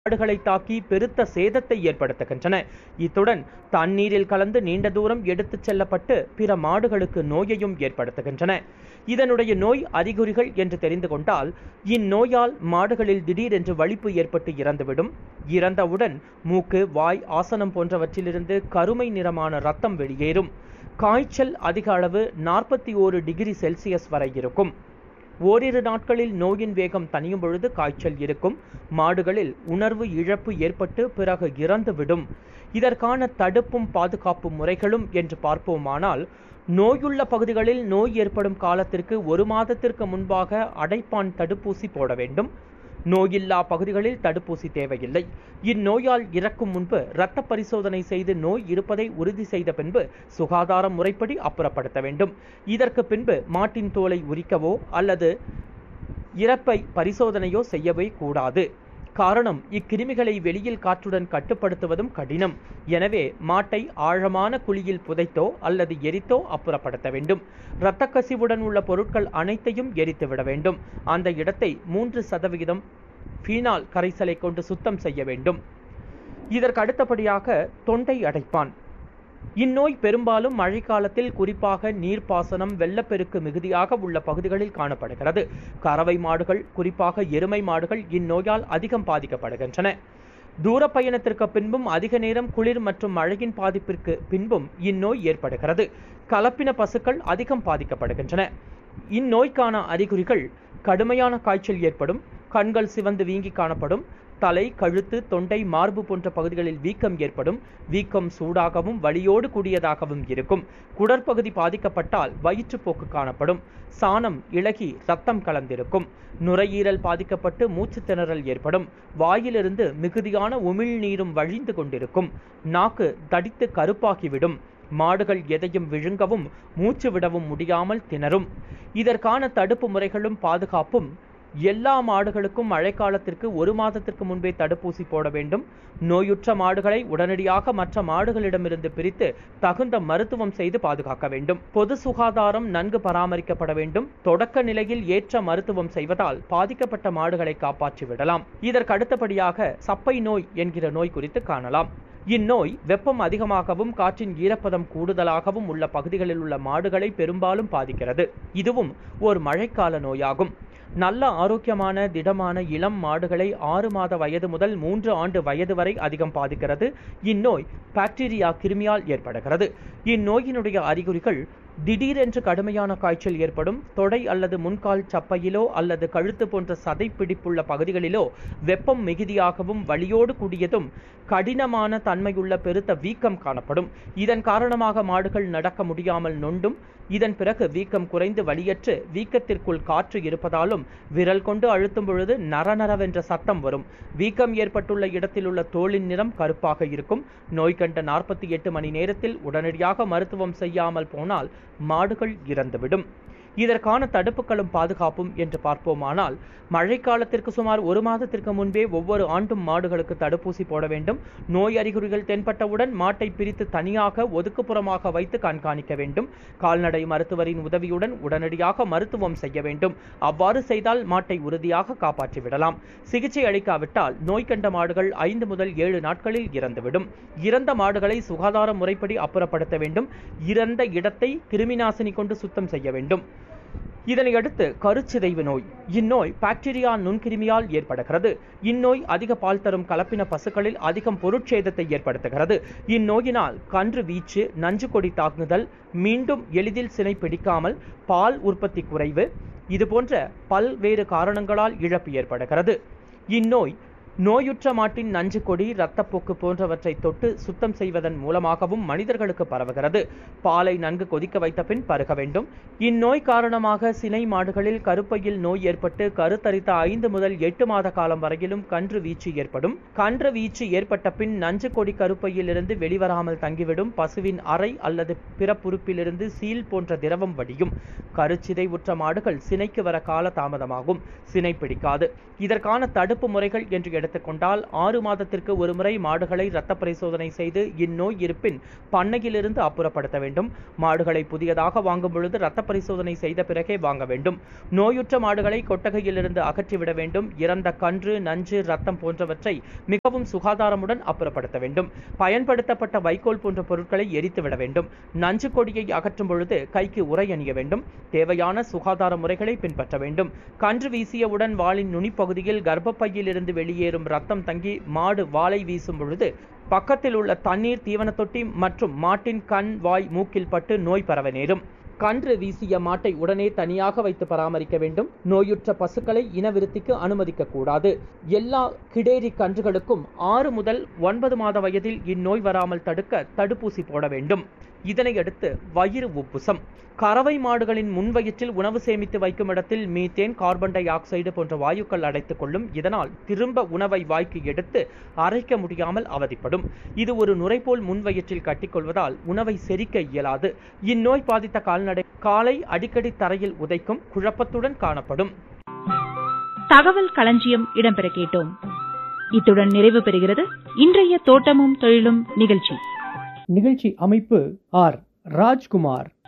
மாடுகளை தாக்கி பெருத்த சேதத்தை ஏற்படுத்துகின்றன இத்துடன் தண்ணீரில் கலந்து நீண்ட தூரம் எடுத்துச் செல்லப்பட்டு பிற மாடுகளுக்கு நோயையும் ஏற்படுத்துகின்றன இதனுடைய நோய் அறிகுறிகள் என்று தெரிந்து கொண்டால் இந்நோயால் மாடுகளில் திடீரென்று வலிப்பு ஏற்பட்டு இறந்துவிடும் இறந்தவுடன் மூக்கு வாய் ஆசனம் போன்றவற்றிலிருந்து கருமை நிறமான ரத்தம் வெளியேறும் காய்ச்சல் அதிக அளவு நாற்பத்தி ஓரு டிகிரி செல்சியஸ் வரை இருக்கும் ஓரிரு நாட்களில் நோயின் வேகம் தணியும் பொழுது காய்ச்சல் இருக்கும் மாடுகளில் உணர்வு இழப்பு ஏற்பட்டு பிறகு இறந்துவிடும் இதற்கான தடுப்பும் பாதுகாப்பு முறைகளும் என்று பார்ப்போமானால் நோயுள்ள பகுதிகளில் நோய் ஏற்படும் காலத்திற்கு ஒரு மாதத்திற்கு முன்பாக அடைப்பான் தடுப்பூசி போட வேண்டும் நோயில்லா பகுதிகளில் தடுப்பூசி தேவையில்லை இந்நோயால் இறக்கும் முன்பு இரத்த பரிசோதனை செய்து நோய் இருப்பதை உறுதி செய்த பின்பு சுகாதார முறைப்படி அப்புறப்படுத்த வேண்டும் இதற்கு பின்பு மாட்டின் தோலை உரிக்கவோ அல்லது இறப்பை பரிசோதனையோ செய்யவே கூடாது காரணம் இக்கிருமிகளை வெளியில் காற்றுடன் கட்டுப்படுத்துவதும் கடினம் எனவே மாட்டை ஆழமான குழியில் புதைத்தோ அல்லது எரித்தோ அப்புறப்படுத்த வேண்டும் இரத்த கசிவுடன் உள்ள பொருட்கள் அனைத்தையும் எரித்து விட வேண்டும் அந்த இடத்தை மூன்று சதவிகிதம் ஃபீனால் கரைசலை கொண்டு சுத்தம் செய்ய வேண்டும் இதற்கு அடுத்தபடியாக தொண்டை அடைப்பான் இந்நோய் பெரும்பாலும் மழைக்காலத்தில் குறிப்பாக நீர்ப்பாசனம் வெள்ளப்பெருக்கு மிகுதியாக உள்ள பகுதிகளில் காணப்படுகிறது கறவை மாடுகள் குறிப்பாக எருமை மாடுகள் இந்நோயால் அதிகம் பாதிக்கப்படுகின்றன தூர பயணத்திற்கு பின்பும் அதிக நேரம் குளிர் மற்றும் மழையின் பாதிப்பிற்கு பின்பும் இந்நோய் ஏற்படுகிறது கலப்பின பசுக்கள் அதிகம் பாதிக்கப்படுகின்றன இந்நோய்க்கான அறிகுறிகள் கடுமையான காய்ச்சல் ஏற்படும் கண்கள் சிவந்து வீங்கி காணப்படும் தலை கழுத்து தொண்டை மார்பு போன்ற பகுதிகளில் வீக்கம் ஏற்படும் வீக்கம் சூடாகவும் வலியோடு கூடியதாகவும் இருக்கும் குடற்பகுதி பாதிக்கப்பட்டால் வயிற்றுப்போக்கு காணப்படும் சாணம் இளகி ரத்தம் கலந்திருக்கும் நுரையீரல் பாதிக்கப்பட்டு மூச்சு திணறல் ஏற்படும் வாயிலிருந்து மிகுதியான உமிழ்நீரும் வழிந்து கொண்டிருக்கும் நாக்கு தடித்து கருப்பாகிவிடும் மாடுகள் எதையும் விழுங்கவும் மூச்சு விடவும் முடியாமல் திணறும் இதற்கான தடுப்பு முறைகளும் பாதுகாப்பும் எல்லா மாடுகளுக்கும் மழைக்காலத்திற்கு ஒரு மாதத்திற்கு முன்பே தடுப்பூசி போட வேண்டும் நோயுற்ற மாடுகளை உடனடியாக மற்ற மாடுகளிடமிருந்து பிரித்து தகுந்த மருத்துவம் செய்து பாதுகாக்க வேண்டும் பொது சுகாதாரம் நன்கு பராமரிக்கப்பட வேண்டும் தொடக்க நிலையில் ஏற்ற மருத்துவம் செய்வதால் பாதிக்கப்பட்ட மாடுகளை காப்பாற்றி விடலாம் இதற்கு அடுத்தபடியாக சப்பை நோய் என்கிற நோய் குறித்து காணலாம் இந்நோய் வெப்பம் அதிகமாகவும் காற்றின் ஈரப்பதம் கூடுதலாகவும் உள்ள பகுதிகளில் உள்ள மாடுகளை பெரும்பாலும் பாதிக்கிறது இதுவும் ஒரு மழைக்கால நோயாகும் நல்ல ஆரோக்கியமான திடமான இளம் மாடுகளை ஆறு மாத வயது முதல் மூன்று ஆண்டு வயது வரை அதிகம் பாதிக்கிறது இந்நோய் பாக்டீரியா கிருமியால் ஏற்படுகிறது இந்நோயினுடைய அறிகுறிகள் திடீரென்று கடுமையான காய்ச்சல் ஏற்படும் தொடை அல்லது முன்கால் சப்பையிலோ அல்லது கழுத்து போன்ற சதை பிடிப்புள்ள பகுதிகளிலோ வெப்பம் மிகுதியாகவும் வலியோடு கூடியதும் கடினமான தன்மையுள்ள பெருத்த வீக்கம் காணப்படும் இதன் காரணமாக மாடுகள் நடக்க முடியாமல் நொண்டும் இதன் பிறகு வீக்கம் குறைந்து வலியற்று வீக்கத்திற்குள் காற்று இருப்பதாலும் விரல் கொண்டு அழுத்தும் பொழுது நரநரவென்ற சத்தம் வரும் வீக்கம் ஏற்பட்டுள்ள இடத்தில் உள்ள தோலின் நிறம் கருப்பாக இருக்கும் நோய் கண்ட நாற்பத்தி எட்டு மணி நேரத்தில் உடனடியாக மருத்துவம் செய்யாமல் போனால் மாடுகள் இறந்துவிடும் இதற்கான தடுப்புகளும் பாதுகாப்பும் என்று பார்ப்போமானால் மழைக்காலத்திற்கு சுமார் ஒரு மாதத்திற்கு முன்பே ஒவ்வொரு ஆண்டும் மாடுகளுக்கு தடுப்பூசி போட வேண்டும் நோய் அறிகுறிகள் தென்பட்டவுடன் மாட்டை பிரித்து தனியாக ஒதுக்குப்புறமாக வைத்து கண்காணிக்க வேண்டும் கால்நடை மருத்துவரின் உதவியுடன் உடனடியாக மருத்துவம் செய்ய வேண்டும் அவ்வாறு செய்தால் மாட்டை உறுதியாக காப்பாற்றி விடலாம் சிகிச்சை அளிக்காவிட்டால் நோய் கண்ட மாடுகள் ஐந்து முதல் ஏழு நாட்களில் இறந்துவிடும் இறந்த மாடுகளை சுகாதார முறைப்படி அப்புறப்படுத்த வேண்டும் இறந்த இடத்தை கிருமிநாசினி கொண்டு சுத்தம் செய்ய வேண்டும் இதனை அடுத்து கருச்சிதைவு நோய் இந்நோய் பாக்டீரியா நுண்கிருமியால் ஏற்படுகிறது இந்நோய் அதிக பால் தரும் கலப்பின பசுக்களில் அதிகம் பொருட்சேதத்தை ஏற்படுத்துகிறது இந்நோயினால் கன்று வீச்சு நஞ்சு கொடி தாக்குதல் மீண்டும் எளிதில் சினை பிடிக்காமல் பால் உற்பத்தி குறைவு இதுபோன்ற பல்வேறு காரணங்களால் இழப்பு ஏற்படுகிறது இந்நோய் நோயுற்ற மாட்டின் நஞ்சு கொடி இரத்தப்போக்கு போன்றவற்றை தொட்டு சுத்தம் செய்வதன் மூலமாகவும் மனிதர்களுக்கு பரவுகிறது பாலை நன்கு கொதிக்க வைத்த பின் பருக வேண்டும் இந்நோய் காரணமாக சினை மாடுகளில் கருப்பையில் நோய் ஏற்பட்டு கருத்தரித்த ஐந்து முதல் எட்டு மாத காலம் வரையிலும் கன்று வீச்சு ஏற்படும் கன்று வீச்சு ஏற்பட்ட பின் நஞ்சு கொடி கருப்பையில் இருந்து வெளிவராமல் தங்கிவிடும் பசுவின் அறை அல்லது பிறப்புறுப்பிலிருந்து சீல் போன்ற திரவம் வடியும் கருச்சிதை உற்ற மாடுகள் சினைக்கு வர கால தாமதமாகும் சினை பிடிக்காது இதற்கான தடுப்பு முறைகள் என்று எடுத்துக்கொண்டால் ஆறு மாதத்திற்கு ஒருமுறை மாடுகளை இரத்த பரிசோதனை செய்து இந்நோய் இருப்பின் பண்ணையிலிருந்து அப்புறப்படுத்த வேண்டும் மாடுகளை புதியதாக வாங்கும் பொழுது இரத்த பரிசோதனை செய்த பிறகே வாங்க வேண்டும் நோயுற்ற மாடுகளை கொட்டகையிலிருந்து அகற்றிவிட வேண்டும் இறந்த கன்று நஞ்சு ரத்தம் போன்றவற்றை மிகவும் சுகாதாரமுடன் அப்புறப்படுத்த வேண்டும் பயன்படுத்தப்பட்ட வைக்கோல் போன்ற பொருட்களை எரித்துவிட வேண்டும் நஞ்சு கொடியை அகற்றும் பொழுது கைக்கு உரை அணிய வேண்டும் தேவையான சுகாதார முறைகளை பின்பற்ற வேண்டும் கன்று வீசியவுடன் வாளின் நுனிப்பகுதியில் கர்ப்பப்பையில் இருந்து வெளியேறும் ரத்தம் தங்கி மாடு வாளை வீசும் பொழுது பக்கத்தில் உள்ள தண்ணீர் தீவன தொட்டி மற்றும் மாட்டின் கண் வாய் மூக்கில் பட்டு நோய் பரவ நேரும் கன்று வீசிய மாட்டை உடனே தனியாக வைத்து பராமரிக்க வேண்டும் நோயுற்ற பசுக்களை இனவிருத்திக்கு அனுமதிக்க கூடாது எல்லா கிடேரி கன்றுகளுக்கும் ஆறு முதல் ஒன்பது மாத வயதில் இந்நோய் வராமல் தடுக்க தடுப்பூசி போட வேண்டும் இதனையடுத்து வயிறு உப்புசம் கறவை மாடுகளின் முன்வயிற்றில் உணவு சேமித்து வைக்கும் இடத்தில் மீத்தேன் கார்பன் டை ஆக்சைடு போன்ற வாயுக்கள் அடைத்துக் கொள்ளும் இதனால் திரும்ப உணவை வாய்க்கு எடுத்து அரைக்க முடியாமல் அவதிப்படும் இது ஒரு நுரைபோல் முன்வயிற்றில் கட்டிக்கொள்வதால் உணவை செரிக்க இயலாது இந்நோய் பாதித்த கால்நடை காலை அடிக்கடி தரையில் உதைக்கும் குழப்பத்துடன் காணப்படும் தகவல் களஞ்சியம் இடம்பெற கேட்டோம் இத்துடன் நிறைவு பெறுகிறது இன்றைய தோட்டமும் தொழிலும் நிகழ்ச்சி நிகழ்ச்சி அமைப்பு ஆர் ராஜ்குமார்